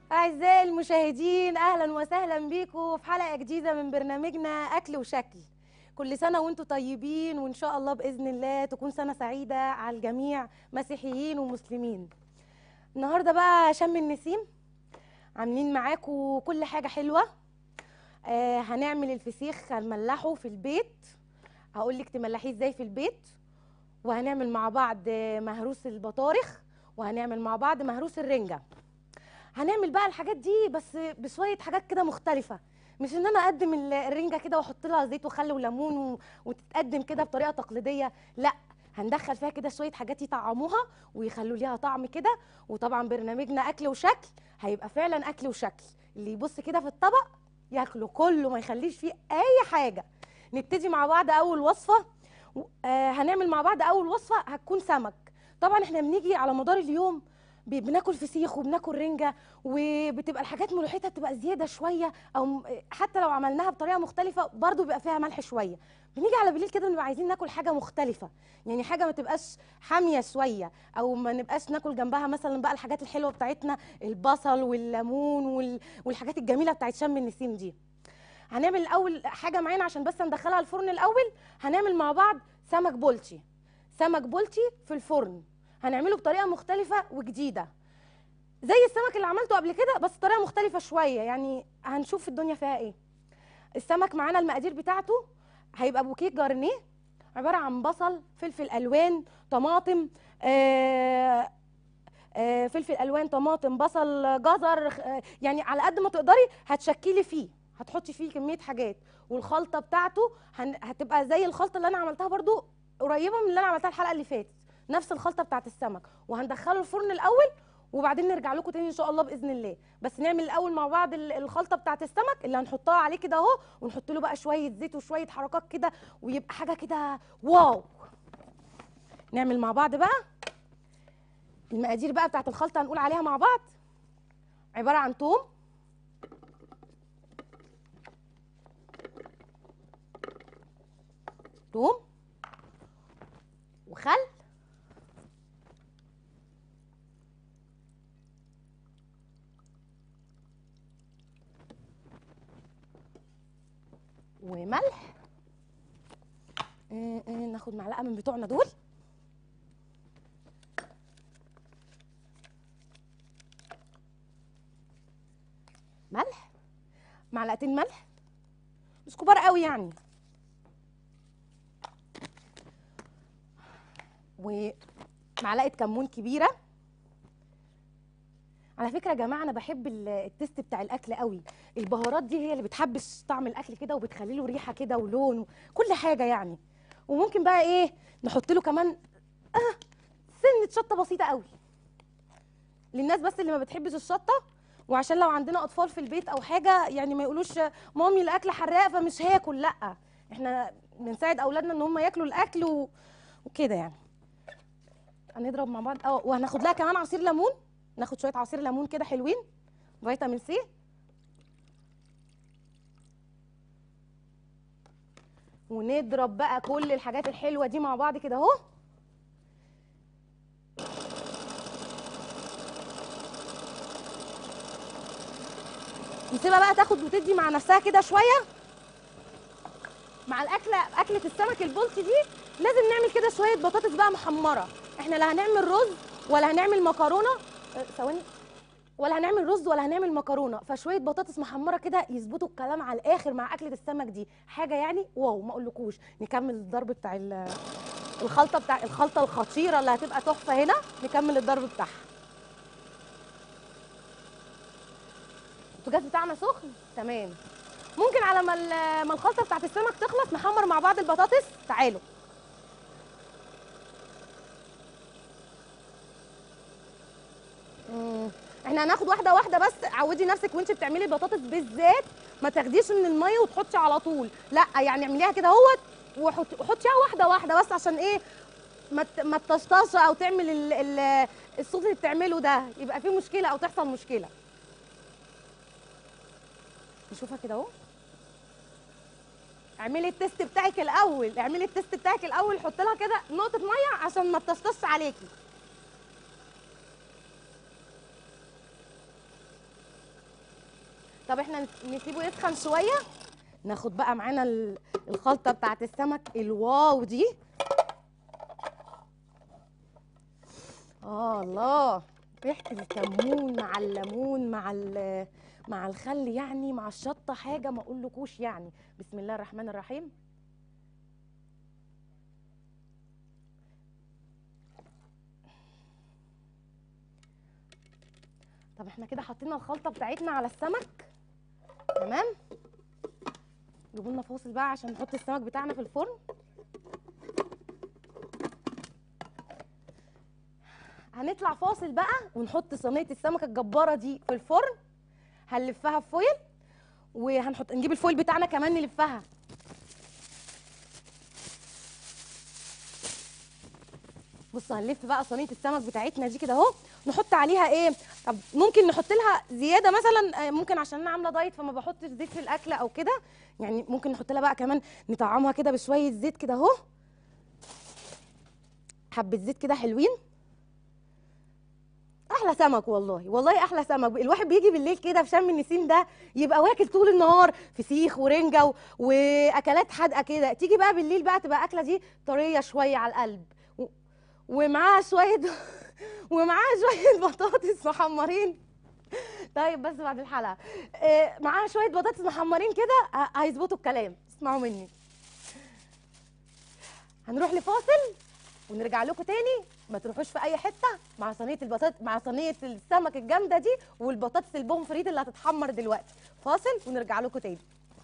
أعزائي المشاهدين أهلا وسهلا بيكم في حلقة جديدة من برنامجنا أكل وشكل كل سنة وانتم طيبين وإن شاء الله بإذن الله تكون سنة سعيدة على الجميع مسيحيين ومسلمين النهاردة بقى شم النسيم عاملين معاكم كل حاجة حلوة آه هنعمل الفسيخ هنملحه في البيت هقولك تملحيه ازاي في البيت وهنعمل مع بعض آه، مهروس البطارخ وهنعمل مع بعض مهروس الرنجة هنعمل بقى الحاجات دي بس بشويه حاجات كده مختلفه مش ان انا اقدم ال- الرنجه كده واحط لها زيت وخل وليمون و- وتتقدم كده بطريقه تقليديه لا هندخل فيها كده شويه حاجات يطعموها ويخلوا ليها طعم كده وطبعا برنامجنا اكل وشكل هيبقى فعلا اكل وشكل اللي يبص كده في الطبق ياكله كله ما يخليش فيه اي حاجه نبتدي مع بعض اول وصفه و- آه هنعمل مع بعض اول وصفه هتكون سمك طبعا احنا بنيجي على مدار اليوم ب- بناكل فسيخ وبناكل رنجه وبتبقى الحاجات ملوحتها بتبقى زياده شويه او م- حتى لو عملناها بطريقه مختلفه برضو بيبقى فيها ملح شويه بنيجي على بالليل كده بنبقى عايزين ناكل حاجه مختلفه يعني حاجه ما تبقاش حاميه شويه او ما نبقاش ناكل جنبها مثلا بقى الحاجات الحلوه بتاعتنا البصل والليمون وال... والحاجات الجميله بتاعت شم النسيم دي هنعمل الاول حاجه معانا عشان بس ندخلها الفرن الاول هنعمل مع بعض سمك بولتي سمك بولتي في الفرن هنعمله بطريقه مختلفه وجديده زي السمك اللي عملته قبل كده بس طريقه مختلفه شويه يعني هنشوف الدنيا فيها ايه السمك معانا المقادير بتاعته هيبقى بوكيه جارنيه عباره عن بصل فلفل الوان طماطم آه آه فلفل الوان طماطم بصل جزر آه يعني على قد ما تقدري هتشكلي فيه هتحطي فيه كميه حاجات والخلطه بتاعته هن... هتبقى زي الخلطه اللي انا عملتها برضو قريبه من اللي انا عملتها الحلقه اللي فاتت نفس الخلطه بتاعت السمك وهندخله الفرن الاول وبعدين نرجع لكم تاني ان شاء الله باذن الله بس نعمل الاول مع بعض ال- الخلطه بتاعت السمك اللي هنحطها عليه كده اهو ونحط له بقى شويه زيت وشويه حركات كده ويبقى حاجه كده واو نعمل مع بعض بقى المقادير بقى بتاعت الخلطه هنقول عليها مع بعض عباره عن توم توم وخل وملح آه، آه، ناخد معلقه من بتوعنا دول ملح معلقتين ملح مش كبار قوي يعني ومعلقه كمون كبيره على فكره يا جماعه انا بحب ال- التست بتاع الاكل قوي البهارات دي هي اللي بتحبش طعم الاكل كده وبتخلي له ريحه كده ولون كل حاجه يعني وممكن بقى ايه نحط له كمان آه سنه شطه بسيطه قوي للناس بس اللي ما بتحبش الشطه وعشان لو عندنا اطفال في البيت او حاجه يعني ما يقولوش مامي الاكل حراق فمش هاكل لا احنا بنساعد اولادنا ان هم ياكلوا الاكل و... وكده يعني هنضرب مع بعض اه وهناخد لها كمان عصير ليمون ناخد شويه عصير ليمون كده حلوين فيتامين سي ونضرب بقى كل الحاجات الحلوه دي مع بعض كده اهو نسيبها بقى تاخد وتدي مع نفسها كده شويه مع الاكله اكله السمك البلطي دي لازم نعمل كده شويه بطاطس بقى محمره احنا لا هنعمل رز ولا هنعمل مكرونه أه، ثواني ولا هنعمل رز ولا هنعمل مكرونه فشويه بطاطس محمره كده يظبطوا الكلام على الاخر مع اكله السمك دي حاجه يعني واو ما اقولكوش نكمل الضرب بتاع ال- الخلطه بتاع الخلطه الخطيره اللي هتبقى تحفه هنا نكمل الضرب بتاعها البوتاجاز بتاعنا سخن تمام ممكن على ما ال- ما الخلطه بتاعت السمك تخلص نحمر مع بعض البطاطس تعالوا مم. احنا هناخد واحده واحده بس عودي نفسك وانت بتعملي البطاطس بالذات ما تاخديش من الميه وتحطي على طول لا يعني اعمليها كده اهوت وحط- وحطيها واحده واحده بس عشان ايه ما ت- ما تطشطش او تعمل ال- ال- الصوت اللي بتعمله ده يبقى فيه مشكله او تحصل مشكله نشوفها كده اهو اعملي التست بتاعك الاول اعملي التست بتاعك الاول حط لها كده نقطه ميه عشان ما تطشطش عليكي طب احنا نس- نسيبه يسخن شويه ناخد بقى معانا ال- الخلطه بتاعت السمك الواو دي اه الله ريحه الكمون مع الليمون مع ال- مع الخل يعني مع الشطه حاجه ما اقولكوش يعني بسم الله الرحمن الرحيم طب احنا كده حطينا الخلطه بتاعتنا على السمك تمام جيبوا لنا فاصل بقى عشان نحط السمك بتاعنا في الفرن هنطلع فاصل بقى ونحط صينيه السمكه الجباره دي في الفرن هنلفها بفويل وهنحط نجيب الفويل بتاعنا كمان نلفها بص هنلف بقى صينيه السمك بتاعتنا دي كده اهو نحط عليها ايه طب ممكن نحط لها زياده مثلا آه، ممكن عشان انا عامله دايت فما بحطش زيت في الاكل او كده يعني ممكن نحط لها بقى كمان نطعمها كده بشويه زيت كده اهو حبه زيت كده حلوين احلى سمك والله والله احلى سمك الواحد بيجي بالليل كده في شم النسيم ده يبقى واكل طول النهار فسيخ ورنجه و... واكلات حادقه كده تيجي بقى بالليل بقى تبقى اكله دي طريه شويه على القلب و... ومعاها شويه ومعاها شويه بطاطس محمرين طيب بس بعد الحلقه آه، معاها شويه بطاطس محمرين كده ه- هيظبطوا الكلام اسمعوا مني هنروح لفاصل ونرجع لكم تاني ما تروحوش في اي حته مع صينيه البطاطس مع صينيه السمك الجامده دي والبطاطس البوم فريت اللي هتتحمر دلوقتي فاصل ونرجع لكم تاني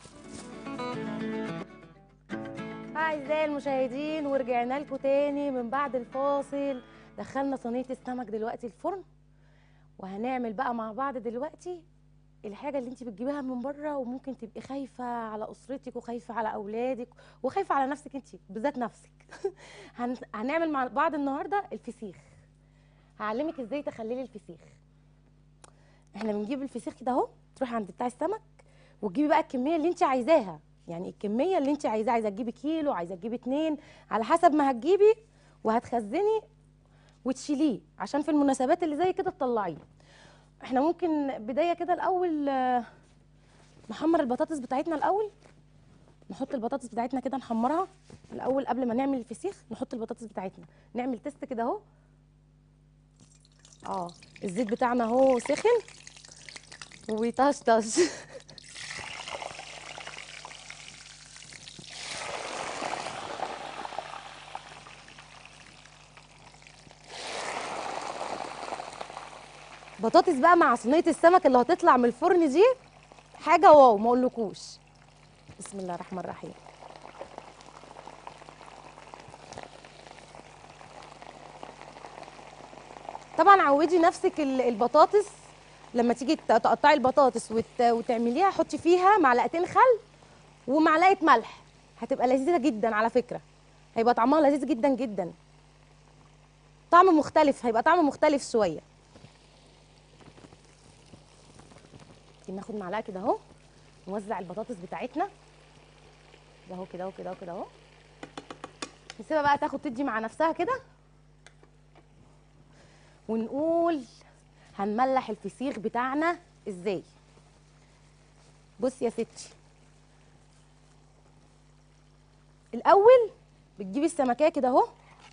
اعزائي المشاهدين ورجعنا لكم تاني من بعد الفاصل دخلنا صينيه السمك دلوقتي الفرن وهنعمل بقى مع بعض دلوقتي الحاجه اللي انت بتجيبيها من بره وممكن تبقي خايفه على اسرتك وخايفه على اولادك وخايفه على نفسك انت بذات نفسك هن... هنعمل مع بعض النهارده الفسيخ هعلمك ازاي تخللي الفسيخ احنا بنجيب الفسيخ كده اهو تروحي عند بتاع السمك وتجيبي بقى الكميه اللي انت عايزاها يعني الكميه اللي انت عايزاها عايزه تجيبي كيلو عايزه تجيبي اتنين على حسب ما هتجيبي وهتخزني وتشيليه عشان في المناسبات اللي زي كده تطلعيه احنا ممكن بدايه كده الاول آه، نحمر البطاطس بتاعتنا الاول نحط البطاطس بتاعتنا كده نحمرها الاول قبل ما نعمل الفسيخ نحط البطاطس بتاعتنا نعمل تيست كده اهو اه الزيت بتاعنا اهو سخن وبيطشطش بطاطس بقى مع صينيه السمك اللي هتطلع من الفرن دي حاجه واو ما اقولكوش بسم الله الرحمن الرحيم طبعا عودي نفسك ال- البطاطس لما تيجي ت- تقطعي البطاطس وت... وتعمليها حطي فيها معلقتين خل ومعلقه ملح هتبقى لذيذه جدا على فكره هيبقى طعمها لذيذ جدا جدا طعم مختلف هيبقى طعم مختلف شويه ناخد معلقه كده اهو نوزع البطاطس بتاعتنا كده اهو كده اهو كده اهو كده اهو نسيبها بقى تاخد تدي مع نفسها كده ونقول هنملح الفسيخ بتاعنا ازاي بصي يا ستي الاول بتجيبي السمكيه كده اهو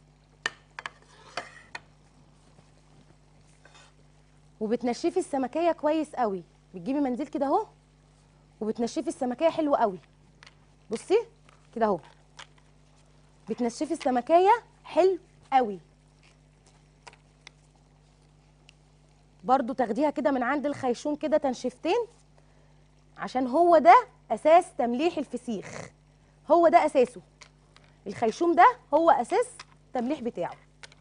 وبتنشفي السمكيه كويس قوي بتجيبي منديل كده اهو وبتنشفي السمكيه حلو قوي بصي كده اهو بتنشفي السمكيه حلو قوي برضو تاخديها كده من عند الخيشوم كده تنشفتين عشان هو ده اساس تمليح الفسيخ هو ده اساسه الخيشوم ده هو اساس التمليح بتاعه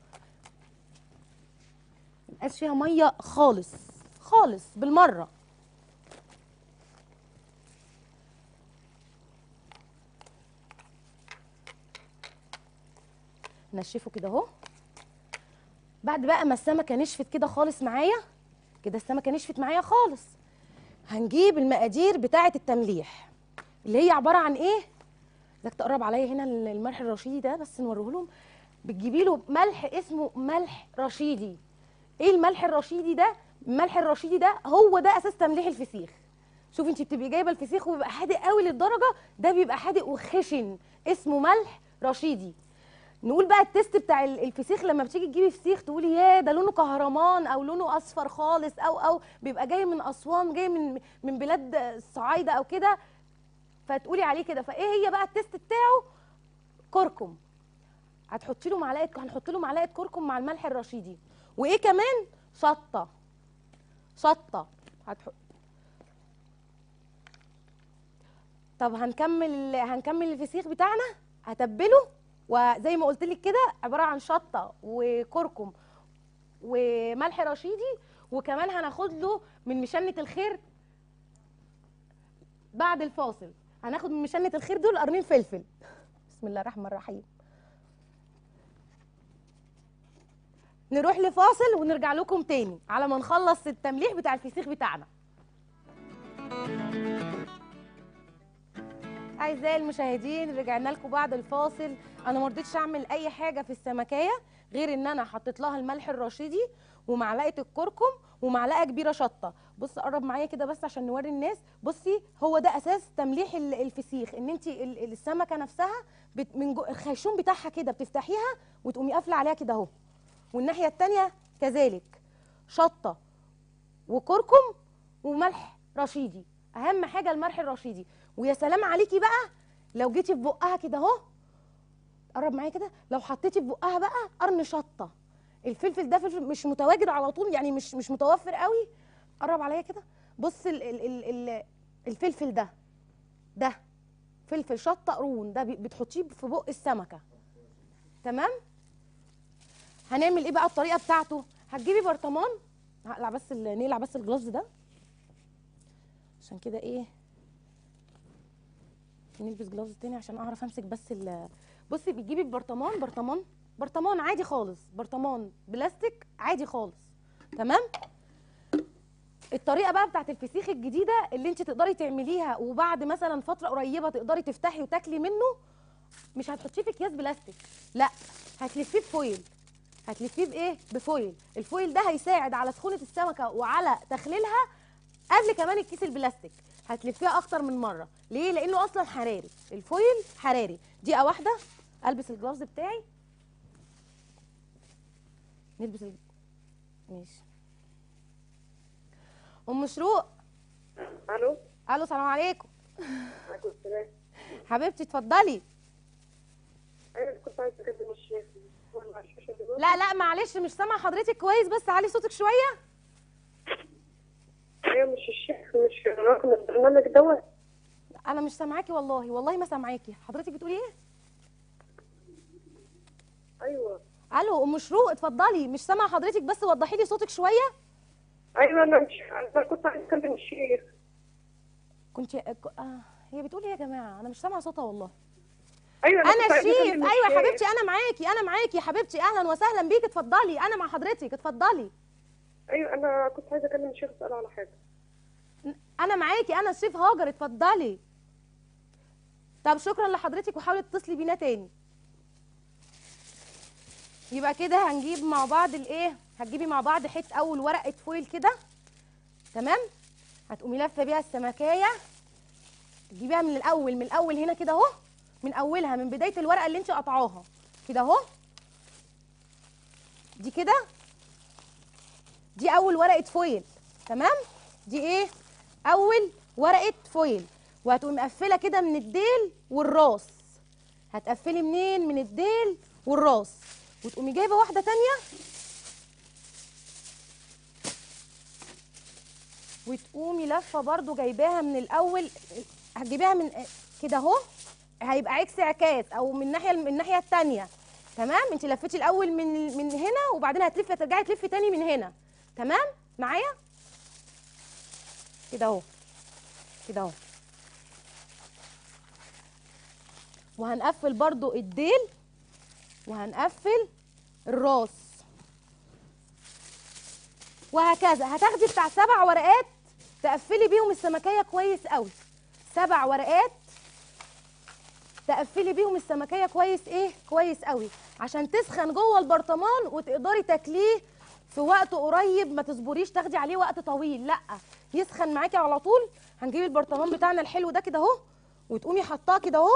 مبقاش فيها ميه خالص خالص بالمره نشفه كده اهو بعد بقى ما السمكه نشفت كده خالص معايا كده السمكه نشفت معايا خالص هنجيب المقادير بتاعه التمليح اللي هي عباره عن ايه بدك تقرب عليا هنا الملح الرشيدي ده بس نوريه لهم بتجيبي له ملح اسمه ملح رشيدي ايه الملح الرشيدي ده الملح الرشيدي ده هو ده اساس تمليح الفسيخ شوفي انت بتبقي جايبه الفسيخ وبيبقى حادق قوي للدرجه ده بيبقى حادق وخشن اسمه ملح رشيدي نقول بقى التيست بتاع ال- الفسيخ لما بتيجي تجيبي فسيخ تقولي يا ده لونه كهرمان او لونه اصفر خالص او او بيبقى جاي من اسوان جاي من من بلاد الصعايده او كده فتقولي عليه كده فايه هي بقى التيست بتاعه كركم هتحطي له معلقه هنحط له معلقه كركم مع الملح الرشيدي وايه كمان شطه شطه هتحط طب هنكمل هنكمل الفسيخ بتاعنا هتبله وزي ما قلت لك كده عباره عن شطه وكركم وملح رشيدي وكمان هناخد له من مشنه الخير بعد الفاصل هناخد من مشنه الخير دول قرنين فلفل بسم الله الرحمن الرحيم نروح لفاصل ونرجع لكم تاني على ما نخلص التمليح بتاع الفسيخ بتاعنا اعزائي المشاهدين رجعنا لكم بعد الفاصل انا ما رضيتش اعمل اي حاجه في السمكيه غير ان انا حطيت لها الملح الرشيدي ومعلقه الكركم ومعلقه كبيره شطه بص قرب معايا كده بس عشان نوري الناس بصي هو ده اساس تمليح ال- الفسيخ ان انت السمكه نفسها بت من جو الخيشوم بتاعها كده بتفتحيها وتقومي قافله عليها كده اهو والناحيه التانيه كذلك شطه وكركم وملح رشيدي اهم حاجه الملح الرشيدي ويا سلام عليكي بقى لو جيتي في بقها كده اهو قرب معايا كده لو حطيتي في بقها بقى قرن شطه الفلفل ده فلفل مش متواجد على طول يعني مش مش متوفر قوي قرب عليا كده بص ال ال ال ال الفلفل ده ده فلفل شطه قرون ده بي- بتحطيه في بق السمكه تمام هنعمل ايه بقى الطريقه بتاعته هتجيبي برطمان هقلع بس ال- نقلع بس الجلاس ده عشان كده ايه نلبس جلافز تاني عشان اعرف امسك بس ال بصي بتجيبي برطمان برطمان برطمان عادي خالص برطمان بلاستيك عادي خالص تمام الطريقه بقى بتاعت الفسيخ الجديده اللي انت تقدري تعمليها وبعد مثلا فتره قريبه تقدري تفتحي وتاكلي منه مش هتحطيه في اكياس بلاستيك لا هتلفيه بفويل هتلفيه بايه بفويل الفويل ده هيساعد على سخونه السمكه وعلى تخليلها قبل كمان الكيس البلاستيك هتلفيها اكتر من مره ليه لانه اصلا حراري الفويل حراري دقيقه واحده البس الجلافز بتاعي نلبس ال... ماشي ام شروق الو الو السلام عليكم عليكم السلام حبيبتي اتفضلي ايوه كنت عايزه اكلم الشيخ هو على الشاشه دلوقتي لا لا معلش مش سامعه حضرتك كويس بس علي صوتك شويه ايوه مش الشيخ مش رقم البرنامج دوت انا مش سامعاكي والله والله ما سامعاكي حضرتك بتقولي ايه ايوه الو ام شروق اتفضلي مش سامعه حضرتك بس وضحي لي صوتك شويه ايوه انا مش انا كنت عايزه اكلم الشيخ كنت آه هي بتقول ايه يا جماعه انا مش سامعه صوتها والله ايوه انا كنت عايزة شريف أكلم ايوه الشيخ. حبيبتي انا معاكي انا معاكي يا حبيبتي اهلا وسهلا بيك اتفضلي انا مع حضرتك اتفضلي ايوه انا كنت عايزه اكلم الشيخ اساله على حاجه انا معاكي انا الشيف هاجر اتفضلي طب شكرا لحضرتك وحاولي تتصلي بينا تاني يبقى كده هنجيب مع بعض الايه هتجيبي مع بعض حته اول ورقه فويل كده تمام هتقومي لافه بيها السمكايه تجيبيها من الاول من الاول هنا كده اهو من اولها من بدايه الورقه اللي انت قطعاها كده اهو دي كده دي اول ورقه فويل تمام دي ايه اول ورقه فويل وهتقومي مقفله كده من الديل والراس هتقفلي منين من الديل والراس وتقومي جايبه واحده تانية وتقومي لفه برضو جايباها من الاول هتجيبيها من كده اهو هيبقى عكس عكاس او من الناحيه من الناحيه التانية تمام انت لفيتي الاول من من هنا وبعدين هتلفي هترجعي تلفي تاني من هنا تمام معايا كده اهو كده اهو وهنقفل برضو الديل وهنقفل الراس وهكذا هتاخدي بتاع سبع ورقات تقفلي بيهم السمكيه كويس قوي سبع ورقات تقفلي بيهم السمكيه كويس ايه كويس قوي عشان تسخن جوه البرطمان وتقدري تاكليه في وقت قريب ما تصبريش تاخدي عليه وقت طويل لا يسخن معاكي على طول هنجيب البرطمان بتاعنا الحلو ده كده اهو وتقومي حطاه كده اهو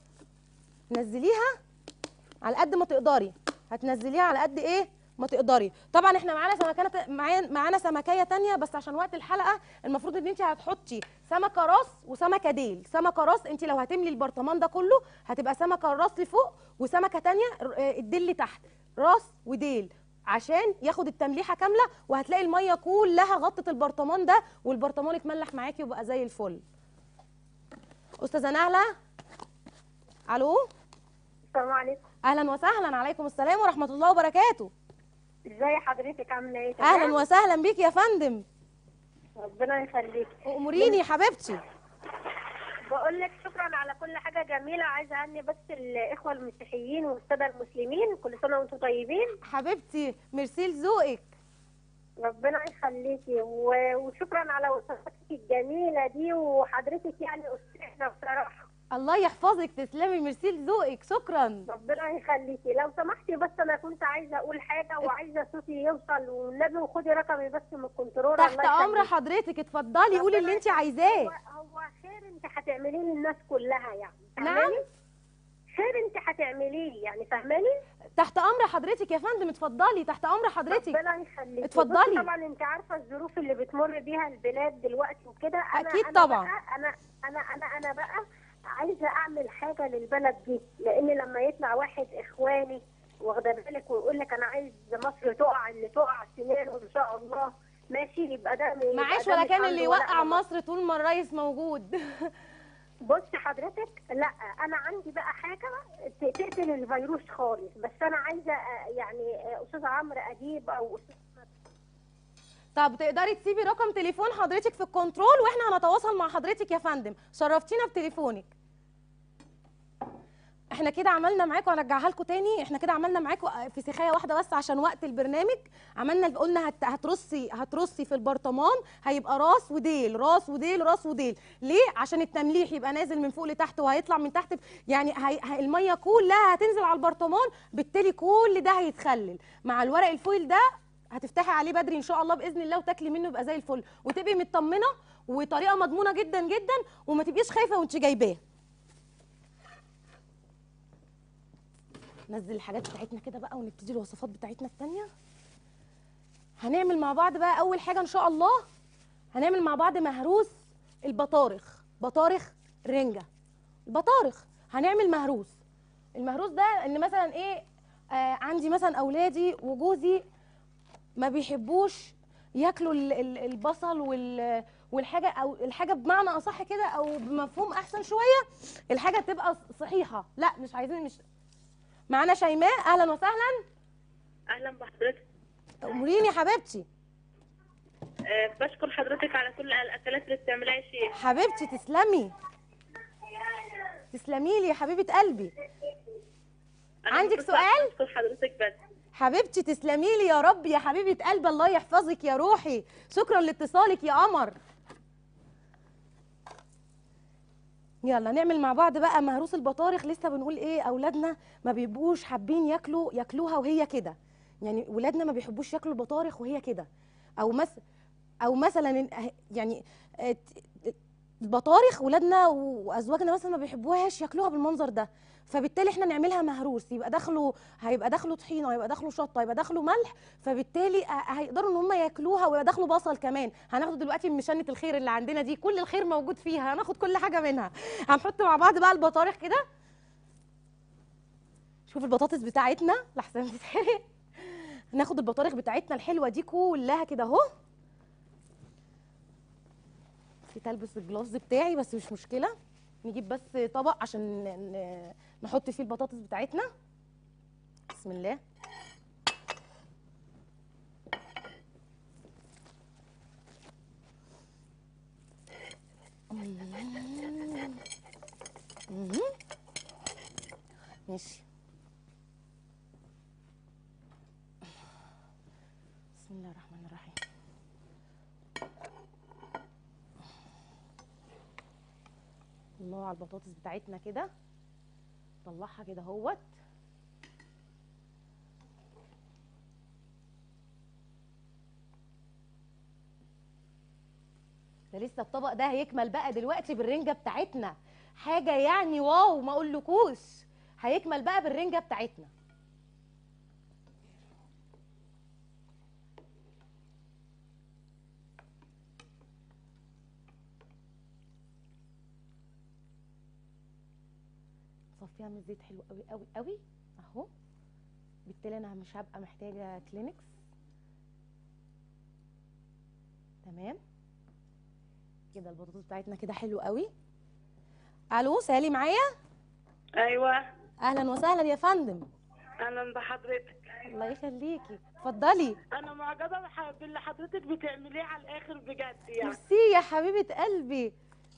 نزليها على قد ما تقدري هتنزليها على قد ايه ما تقدري طبعا احنا معانا سمكانه معانا معانا سمكيه تانية بس عشان وقت الحلقه المفروض ان انت هتحطي سمكه راس وسمكه ديل سمكه راس انت لو هتملي البرطمان ده كله هتبقى سمكه الراس لفوق وسمكه تانية آه، الديل لتحت راس وديل عشان ياخد التمليحه كامله وهتلاقي الميه كلها غطت البرطمان ده والبرطمان اتملح معاكي وبقى زي الفل استاذه نهله الو السلام عليكم اهلا وسهلا عليكم السلام ورحمه الله وبركاته ازاي حضرتك عامله ايه تمام؟ اهلا وسهلا بيك يا فندم ربنا يخليك اموريني يا حبيبتي بقول لك شكرا على كل حاجه جميله عايزه اهني بس الاخوه المسيحيين والساده المسلمين كل سنه وانتم طيبين حبيبتي ميرسي لذوقك ربنا يخليكي و- وشكرا على وصفاتك الجميله دي وحضرتك يعني استاذنا بصراحه الله يحفظك تسلمي ميرسي لذوقك شكرا ربنا يخليكي لو سمحتي بس انا كنت عايزه اقول حاجه وعايزه صوتي يوصل والنبي وخدي رقمي بس من الكنترول تحت الله امر يخليكي. حضرتك اتفضلي قولي اللي انت هو عايزاه هو خير انت هتعمليه للناس كلها يعني نعم. فاهماني؟ خير انت هتعمليه يعني فاهماني؟ تحت امر حضرتك يا فندم اتفضلي تحت امر حضرتك ربنا يخليك اتفضلي. بصي طبعا انت عارفه الظروف اللي بتمر بيها البلاد دلوقتي وكده انا أكيد أنا طبعا. بقى انا انا انا انا بقى عايزه اعمل حاجه للبلد دي لان لما يطلع واحد اخواني واخده بالك ويقول لك انا عايز مصر تقع اللي تقع سنين وان شاء الله ماشي يبقى ده يبقى معاش ده ولا مش كان عنده اللي ولا يوقع أمل. مصر طول ما الرئيس موجود بص حضرتك لا انا عندي بقى حاجه ت- تقتل الفيروس خالص بس انا عايزه آه، يعني آه، استاذ عمرو اديب او استاذ طب تقدري تسيبي رقم تليفون حضرتك في الكنترول واحنا هنتواصل مع حضرتك يا فندم شرفتينا بتليفونك احنا كده عملنا معاكم هرجعها لكم تاني احنا كده عملنا معاكم في سخايه واحده بس عشان وقت البرنامج عملنا قلنا هت... هترصي هترصي في البرطمان هيبقى راس وديل راس وديل راس وديل ليه عشان التمليح يبقى نازل من فوق لتحت وهيطلع من تحت يعني هي... هي... الميه كلها هتنزل على البرطمان بالتالي كل ده هيتخلل مع الورق الفويل ده هتفتحي عليه بدري ان شاء الله باذن الله وتاكلي منه يبقى زي الفل وتبقي مطمنه وطريقه مضمونه جدا جدا وما تبقيش خايفه وانت جايباه نزل الحاجات بتاعتنا كده بقى ونبتدي الوصفات بتاعتنا التانية هنعمل مع بعض بقى اول حاجه ان شاء الله هنعمل مع بعض مهروس البطارخ بطارخ رنجه البطارخ هنعمل مهروس المهروس ده ان مثلا ايه آه عندي مثلا اولادي وجوزي ما بيحبوش ياكلوا ال- ال- البصل وال والحاجه او الحاجه بمعنى اصح كده او بمفهوم احسن شويه الحاجه تبقى صحيحه لا مش عايزين مش معانا شيماء اهلا وسهلا اهلا بحضرتك اموريني يا حبيبتي أه بشكر حضرتك على كل الاكلات اللي بتعملها يا شيخ حبيبتي تسلمي تسلمي لي يا حبيبه قلبي أنا عندك مبسوطة سؤال؟ بشكر حضرتك بس حبيبتي تسلمي لي يا رب يا حبيبه قلبي الله يحفظك يا روحي شكرا لاتصالك يا قمر يلا نعمل مع بعض بقى مهروس البطارخ لسه بنقول ايه اولادنا ما بيبقوش حابين ياكلوا ياكلوها وهي كده يعني ولادنا ما بيحبوش ياكلوا البطارخ وهي كده او مس او مثلا إن- يعني آه، ت- البطارخ ولادنا وازواجنا مثلا ما بيحبوهاش ياكلوها بالمنظر ده فبالتالي احنا نعملها مهروس يبقى داخله هيبقى داخله طحينه هيبقى داخله شطه هيبقى داخله ملح فبالتالي ه- هيقدروا ان هم ياكلوها ويبقى داخله بصل كمان هناخده دلوقتي من مشنه الخير اللي عندنا دي كل الخير موجود فيها هناخد كل حاجه منها هنحط مع بعض بقى البطارخ كده شوف البطاطس بتاعتنا لحسن تتحرق ناخد البطارخ بتاعتنا الحلوه دي كلها كده اهو نسيت البس الجلافز بتاعي بس مش مشكله نجيب بس طبق عشان ن- ن- نحط فيه البطاطس بتاعتنا بسم الله مم. ماشي بسم الله الرحمن الرحيم الله على البطاطس بتاعتنا كده طلعها كده اهوت ده لسه الطبق ده هيكمل بقى دلوقتي بالرنجه بتاعتنا حاجه يعني واو ما اقولكوش هيكمل بقى بالرنجه بتاعتنا صفيها من الزيت حلو قوي قوي قوي اهو بالتالي انا مش هبقى محتاجه كلينكس تمام كده البطاطس بتاعتنا كده حلو قوي الو سالي معايا ايوه اهلا وسهلا يا فندم اهلا بحضرتك الله يخليكي اتفضلي انا معجبه بح- باللي حضرتك بتعمليه على الاخر بجد يعني ميرسي يا حبيبه قلبي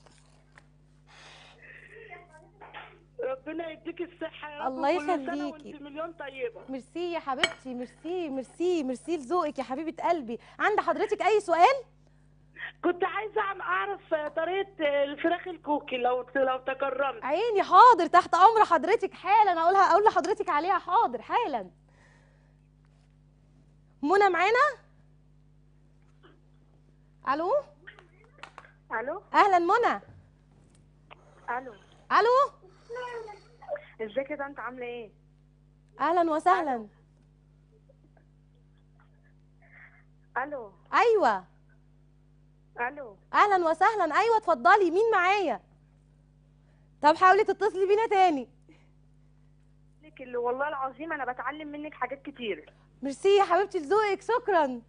ربنا يديك الصحه يا رب الله وكل سنة يخليكي. وانت مليون طيبه ميرسي يا حبيبتي ميرسي ميرسي ميرسي لذوقك يا حبيبه قلبي عند حضرتك اي سؤال كنت عايزه أعم- اعرف طريقه الفراخ الكوكي لو لو تكرمت عيني حاضر تحت امر حضرتك حالا اقولها اقول لحضرتك عليها حاضر حالا منى معانا الو الو اهلا منى الو الو ازيك يا انت عامله ايه اهلا وسهلا الو ايوه الو اهلا وسهلا ايوه اتفضلي مين معايا طب حاولي تتصلي بينا تاني لك اللي والله العظيم انا بتعلم منك حاجات كتير ميرسي يا حبيبتي لذوقك شكرا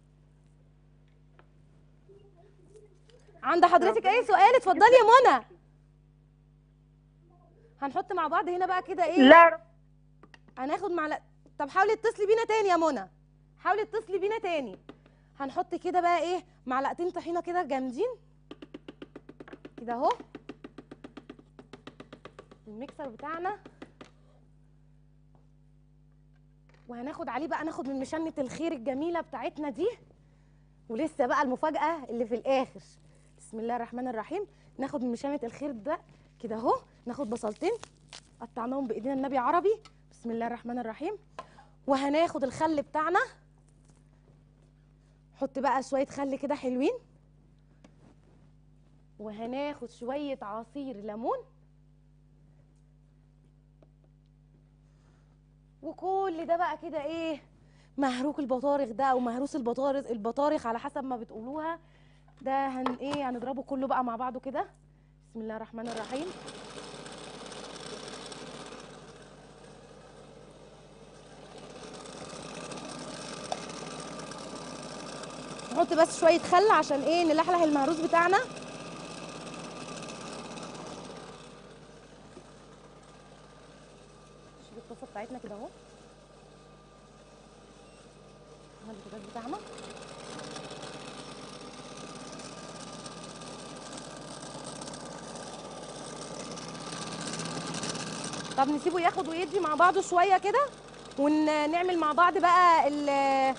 عند حضرتك اي سؤال اتفضلي يا منى هنحط مع بعض هنا بقى كده ايه لا رب هناخد معلقه طب حاولي اتصلي بينا تاني يا منى حاولي اتصلي بينا تاني هنحط كده بقى ايه معلقتين طحينه كده جامدين كده اهو الميكسر بتاعنا وهناخد عليه بقى ناخد من مشنة الخير الجميلة بتاعتنا دي ولسه بقى المفاجأة اللي في الآخر بسم الله الرحمن الرحيم ناخد من مشنة الخير ده كده اهو ناخد بصلتين قطعناهم بإيدينا النبي عربي بسم الله الرحمن الرحيم وهناخد الخل بتاعنا حط بقى شوية خل كده حلوين وهناخد شوية عصير ليمون وكل ده بقى كده ايه مهروك البطارخ ده او مهروس البطارخ البطارخ على حسب ما بتقولوها ده هن ايه هنضربه كله بقى مع بعضه كده بسم الله الرحمن الرحيم نحط بس شويه خل عشان ايه نلحلح المهروس بتاعنا نشيل الطاسه بتاعتنا كده اهو نعمل البوتاجاز بتاعنا طب نسيبه ياخد ويدي مع بعضه شويه كده ونعمل مع بعض بقى ال-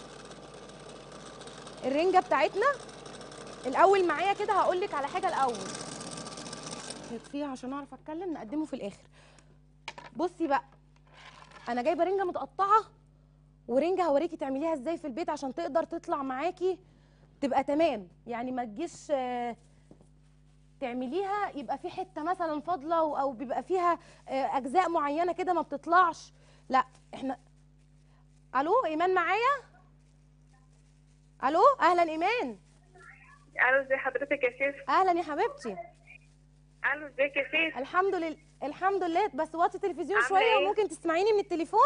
الرنجه بتاعتنا الاول معايا كده هقول لك على حاجه الاول نطفيها عشان اعرف اتكلم نقدمه في الاخر بصي بقى انا جايبه رنجه متقطعه ورنجه هوريكي تعمليها ازاي في البيت عشان تقدر تطلع معاكي تبقى تمام يعني ما تجيش آه، تعمليها يبقى في حته مثلا فاضله او أو بيبقى فيها آه، اجزاء معينه كده ما بتطلعش لا احنا الو ايمان معايا الو اهلا ايمان الو ازي حضرتك يا شيف اهلا يا حبيبتي الو ازيك يا شيف الحمد لله الحمد لله بس وطي التلفزيون عاملة شويه إيه؟ وممكن تسمعيني من التليفون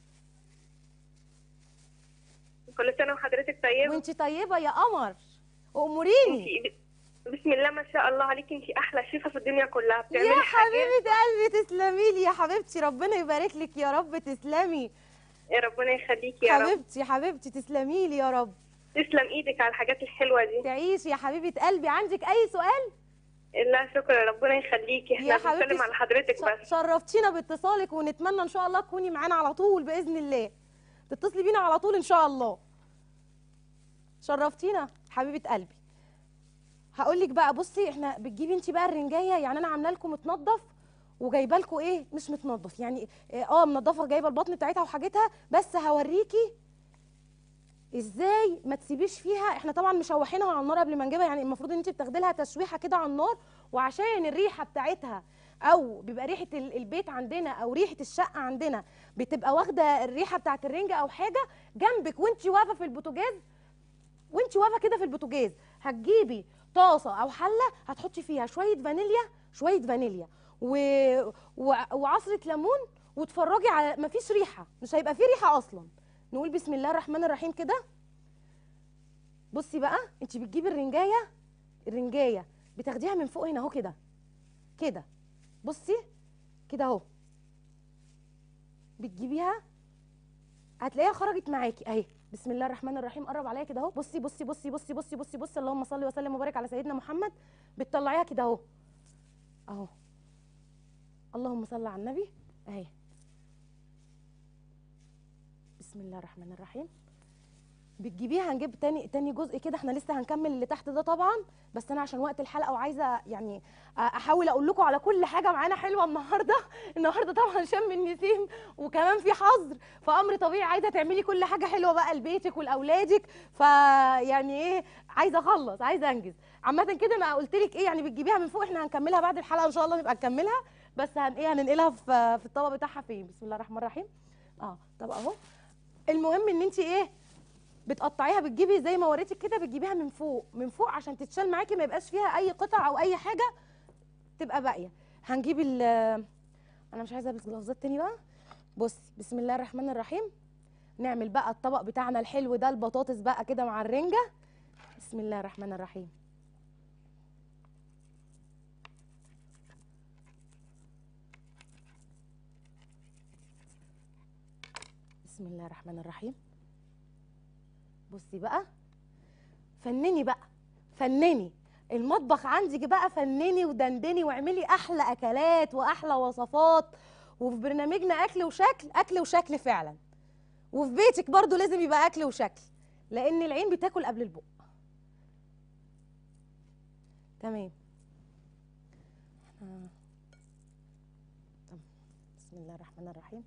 كل سنه وحضرتك طيبه وانت طيبه يا قمر واموريني انتي بسم الله ما شاء الله عليكي انت احلى شيفه في الدنيا كلها بتعملي يا حاجات حبيبه قلبي تسلمي لي يا حبيبتي ربنا يبارك لك يا رب تسلمي يا ربنا يخليكي يا رب حبيبتي حبيبتي تسلمي لي يا رب تسلم ايدك على الحاجات الحلوه دي تعيشي يا حبيبه قلبي عندك اي سؤال لا شكرا ربنا يخليكي يا احنا حبيبتي بنتكلم على حضرتك ش- بس شرفتينا باتصالك ونتمنى ان شاء الله تكوني معانا على طول باذن الله تتصلي بينا على طول ان شاء الله شرفتينا حبيبه قلبي هقول لك بقى بصي احنا بتجيبي انت بقى الرنجايه يعني انا عامله لكم متنضف وجايبه لكم ايه مش متنضف يعني اه منضفه جايبه البطن بتاعتها وحاجتها بس هوريكي ازاي ما تسيبيش فيها احنا طبعا مشوحينها على النار قبل ما نجيبها يعني المفروض ان انت بتاخدي لها تشويحه كده على النار وعشان الريحه بتاعتها او بيبقى ريحه ال- البيت عندنا او ريحه الشقه عندنا بتبقى واخده الريحه بتاعت الرنجه او حاجه جنبك وانت واقفه في البوتاجاز وانت واقفه كده في البوتاجاز هتجيبي طاسه او حله هتحطي فيها شويه فانيليا شويه فانيليا و... و... وعصره ليمون وتفرجي على مفيش ريحه مش هيبقى فيه ريحه اصلا نقول بسم الله الرحمن الرحيم كده بصي بقى انت بتجيبي الرنجايه الرنجايه بتاخديها من فوق هنا اهو كده كده بصي كده اهو بتجيبيها هتلاقيها خرجت معاكي اهي بسم الله الرحمن الرحيم قرب عليا كده اهو بصي بصي بصي بصي بصي بصي بصي اللهم صل وسلم وبارك على سيدنا محمد بتطلعيها كده اهو اهو اللهم صل على النبي اهي بسم الله الرحمن الرحيم بتجيبيها هنجيب تاني تاني جزء كده احنا لسه هنكمل اللي تحت ده طبعا بس انا عشان وقت الحلقه وعايزه يعني احاول اقول لكم على كل حاجه معانا حلوه النهارده النهارده طبعا شم النسيم وكمان في حظر فامر طبيعي عايزه تعملي كل حاجه حلوه بقى لبيتك ولاولادك فيعني ايه عايزه اخلص عايزه انجز عامه كده انا قلت لك ايه يعني بتجيبيها من فوق احنا هنكملها بعد الحلقه ان شاء الله نبقى نكملها بس هن ايه هننقلها في في الطبق بتاعها فين بسم الله الرحمن الرحيم اه طب اهو المهم ان انت ايه بتقطعيها بتجيبي زي ما وريتك كده بتجيبيها من فوق من فوق عشان تتشال معاكي ما يبقاش فيها اي قطع او اي حاجه تبقى باقيه هنجيب ال انا مش عايزه البس جلافزات تاني بقى بصي بسم الله الرحمن الرحيم نعمل بقى الطبق بتاعنا الحلو ده البطاطس بقى كده مع الرنجه بسم الله الرحمن الرحيم بسم الله الرحمن الرحيم بصي بقى فنني بقى فنني المطبخ عندك بقى فنني ودندني واعملي احلى اكلات واحلى وصفات وفي برنامجنا اكل وشكل اكل وشكل فعلا وفي بيتك برضو لازم يبقى اكل وشكل لان العين بتاكل قبل البق تمام آه. طب، بسم الله الرحمن الرحيم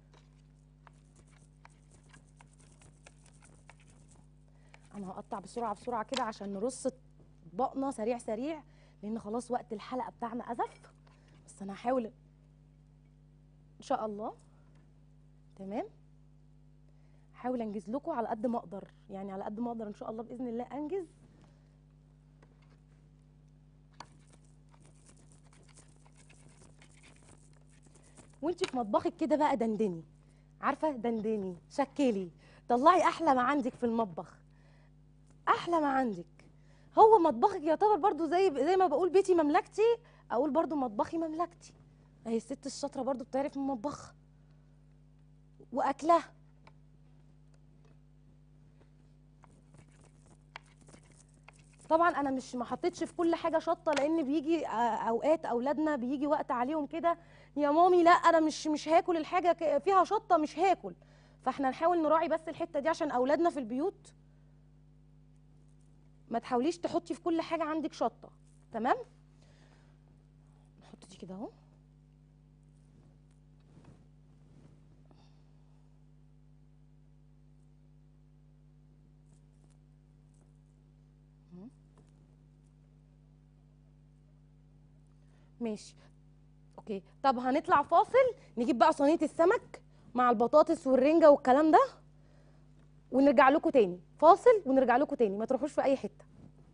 انا هقطع بسرعه بسرعه كده عشان نرص اطباقنا سريع سريع لان خلاص وقت الحلقه بتاعنا ازف بس انا هحاول ان شاء الله تمام هحاول انجز لكم على قد ما اقدر يعني على قد ما اقدر ان شاء الله باذن الله انجز وانت في مطبخك كده بقى دندني عارفه دندني شكلي طلعي احلى ما عندك في المطبخ احلى ما عندك هو مطبخك يعتبر برضو زي زي ما بقول بيتي مملكتي اقول برضو مطبخي مملكتي اهي الست الشاطره برضو بتعرف من مطبخها واكلها طبعا انا مش ما حطيتش في كل حاجه شطه لان بيجي آه، اوقات اولادنا بيجي وقت عليهم كده يا مامي لا انا مش مش هاكل الحاجه ك- فيها شطه مش هاكل فاحنا نحاول نراعي بس الحته دي عشان اولادنا في البيوت ما تحاوليش تحطي في كل حاجه عندك شطه تمام نحط دي كده اهو مم. ماشي اوكي طب هنطلع فاصل نجيب بقى صينيه السمك مع البطاطس والرنجه والكلام ده ونرجع لكم تاني فاصل ونرجع لكم تاني ما تروحوش في اي حته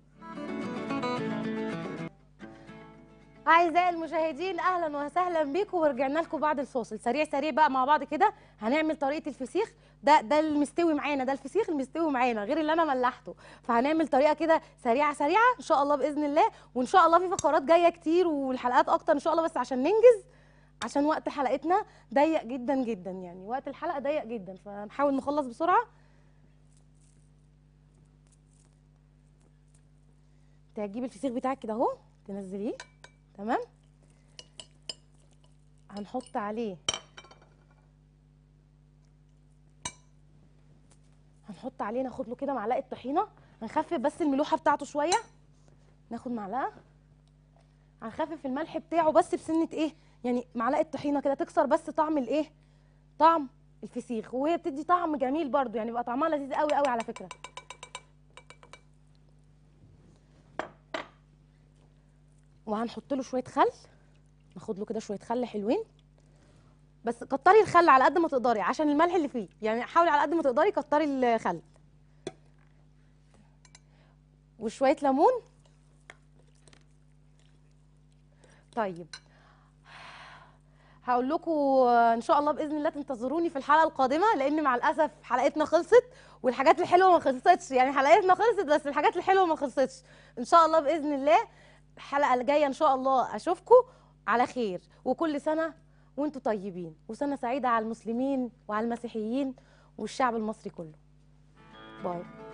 اعزائي المشاهدين اهلا وسهلا بيكم ورجعنا لكم بعد الفاصل سريع سريع بقى مع بعض كده هنعمل طريقه الفسيخ ده ده المستوي معانا ده الفسيخ المستوي معانا غير اللي انا ملحته فهنعمل طريقه كده سريعه سريعه ان شاء الله باذن الله وان شاء الله في فقرات جايه كتير والحلقات اكتر ان شاء الله بس عشان ننجز عشان وقت حلقتنا ضيق جدا جدا يعني وقت الحلقه ضيق جدا فنحاول نخلص بسرعه انت هتجيبي الفسيخ بتاعك كده اهو تنزليه تمام هنحط عليه هنحط عليه ناخد له كده معلقه طحينه هنخفف بس الملوحه بتاعته شويه ناخد معلقه هنخفف الملح بتاعه بس بسنه ايه يعني معلقه طحينه كده تكسر بس طعم الايه طعم الفسيخ وهي بتدي طعم جميل برضو يعني بيبقى طعمها لذيذ قوي قوي على فكره وهنحط له شويه خل ناخد له كده شويه خل حلوين بس كتري الخل على قد ما تقدري عشان الملح اللي فيه يعني حاولي على قد ما تقدري كتري الخل وشويه ليمون طيب هقول لكم ان شاء الله باذن الله تنتظروني في الحلقه القادمه لان مع الاسف حلقتنا خلصت والحاجات الحلوه ما خلصتش يعني حلقتنا خلصت بس الحاجات الحلوه ما خلصتش ان شاء الله باذن الله الحلقه الجايه ان شاء الله اشوفكم على خير وكل سنه وانتم طيبين وسنه سعيده على المسلمين وعلى المسيحيين والشعب المصري كله باي